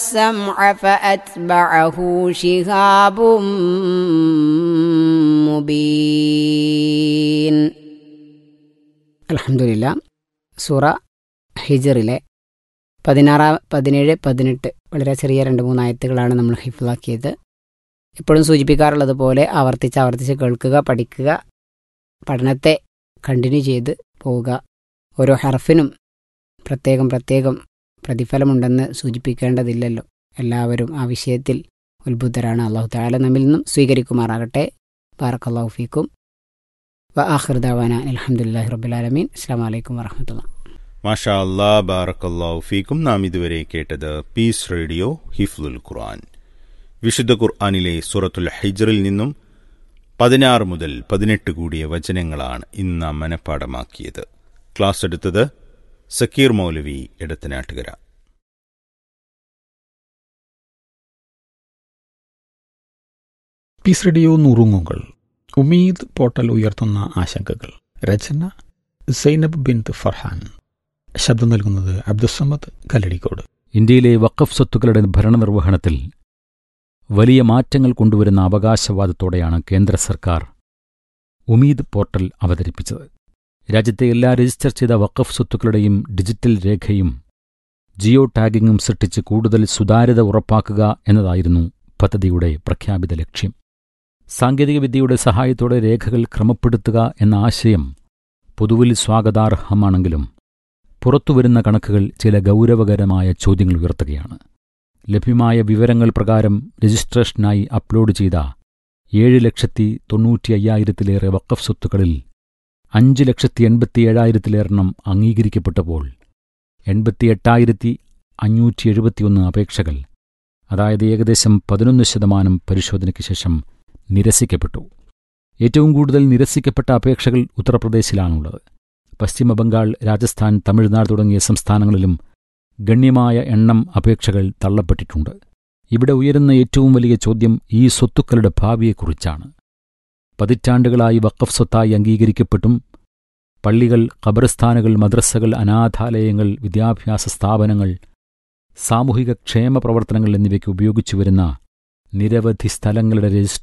السمع فأتبعه شهاب مبين അലഹമുല്ല സൂറ ഹിജറിലെ പതിനാറാം പതിനേഴ് പതിനെട്ട് വളരെ ചെറിയ രണ്ട് മൂന്ന് ആയത്തുകളാണ് നമ്മൾ ഹിഫിലാക്കിയത് എപ്പോഴും സൂചിപ്പിക്കാറുള്ളത് പോലെ ആവർത്തിച്ച് ആവർത്തിച്ച് കേൾക്കുക പഠിക്കുക പഠനത്തെ കണ്ടിന്യൂ ചെയ്ത് പോവുക ഓരോ ഹർഫിനും പ്രത്യേകം പ്രത്യേകം പ്രതിഫലമുണ്ടെന്ന് സൂചിപ്പിക്കേണ്ടതില്ലല്ലോ എല്ലാവരും ആ വിഷയത്തിൽ ഉത്ബുദ്ധരാണ് അള്ളാഹു താല നമ്മിൽ നിന്നും സ്വീകരിക്കുമാറാകട്ടെ ബാറക്കല്ലാഹു ഫീക്കും വ ആഹൃദാവാന അലഹമുല്ലാഹി റബുലാലമീൻ അസ്സാം വലൈക്കും വറഹമത്തുള്ള മാഷാ അല്ലാ ബാറക്കല്ലാഹു ഫീക്കും നാം ഇതുവരെ കേട്ടത് പീസ് റേഡിയോ ഹിഫ്ലുൽ ഖുർആൻ വിശുദ്ധ ഖുർആനിലെ സൂറത്തുൽ ഹിജറിൽ നിന്നും പതിനാറ് മുതൽ പതിനെട്ട് കൂടിയ വചനങ്ങളാണ് ഇന്ന് നാം മനഃപ്പാടമാക്കിയത് ക്ലാസ് എടുത്തത് സക്കീർ മൗലവി എടത്തനാട്ടുകര പീസ് റേഡിയോ നുറുങ്ങുകൾ ഉമീദ് പോർട്ടൽ ഉയർത്തുന്ന ആശങ്കകൾ രചന സൈനബ് ബിൻ ഫർഹാൻ ശബ്ദം നൽകുന്നത് അബ്ദുസമ്മദ് കല്ലടിക്കോട് ഇന്ത്യയിലെ വഖഫ് സ്വത്തുക്കളുടെ ഭരണനിർവഹണത്തിൽ വലിയ മാറ്റങ്ങൾ കൊണ്ടുവരുന്ന അവകാശവാദത്തോടെയാണ് കേന്ദ്ര സർക്കാർ ഉമീദ് പോർട്ടൽ അവതരിപ്പിച്ചത് രാജ്യത്തെ എല്ലാ രജിസ്റ്റർ ചെയ്ത വഖഫ് സ്വത്തുക്കളുടെയും ഡിജിറ്റൽ രേഖയും ജിയോ ടാഗിങ്ങും സൃഷ്ടിച്ച് കൂടുതൽ സുതാര്യത ഉറപ്പാക്കുക എന്നതായിരുന്നു പദ്ധതിയുടെ പ്രഖ്യാപിത ലക്ഷ്യം സാങ്കേതികവിദ്യയുടെ സഹായത്തോടെ രേഖകൾ ക്രമപ്പെടുത്തുക എന്ന ആശയം പൊതുവിൽ സ്വാഗതാർഹമാണെങ്കിലും പുറത്തുവരുന്ന കണക്കുകൾ ചില ഗൗരവകരമായ ചോദ്യങ്ങൾ ഉയർത്തുകയാണ് ലഭ്യമായ വിവരങ്ങൾ പ്രകാരം രജിസ്ട്രേഷനായി അപ്ലോഡ് ചെയ്ത ഏഴ് ലക്ഷത്തി തൊണ്ണൂറ്റി അയ്യായിരത്തിലേറെ വക്കഫ് സ്വത്തുക്കളിൽ അഞ്ച് ലക്ഷത്തി എൺപത്തി ഏഴായിരത്തിലേറെണ്ണം അംഗീകരിക്കപ്പെട്ടപ്പോൾ എൺപത്തിയെട്ടായിരത്തി അഞ്ഞൂറ്റി എഴുപത്തിയൊന്ന് അപേക്ഷകൾ അതായത് ഏകദേശം പതിനൊന്ന് ശതമാനം പരിശോധനയ്ക്ക് ശേഷം നിരസിക്കപ്പെട്ടു ഏറ്റവും കൂടുതൽ നിരസിക്കപ്പെട്ട അപേക്ഷകൾ ഉത്തർപ്രദേശിലാണുള്ളത് പശ്ചിമബംഗാൾ രാജസ്ഥാൻ തമിഴ്നാട് തുടങ്ങിയ സംസ്ഥാനങ്ങളിലും ഗണ്യമായ എണ്ണം അപേക്ഷകൾ തള്ളപ്പെട്ടിട്ടുണ്ട് ഇവിടെ ഉയരുന്ന ഏറ്റവും വലിയ ചോദ്യം ഈ സ്വത്തുക്കളുടെ ഭാവിയെക്കുറിച്ചാണ് പതിറ്റാണ്ടുകളായി വഖഫ് സ്വത്തായി അംഗീകരിക്കപ്പെട്ടും പള്ളികൾ ഖബർസ്ഥാനുകൾ മദ്രസകൾ അനാഥാലയങ്ങൾ വിദ്യാഭ്യാസ സ്ഥാപനങ്ങൾ സാമൂഹിക ക്ഷേമ പ്രവർത്തനങ്ങൾ എന്നിവയ്ക്ക് ഉപയോഗിച്ചുവരുന്ന നിരവധി സ്ഥലങ്ങളുടെ രജിസ്ട്രേഷൻ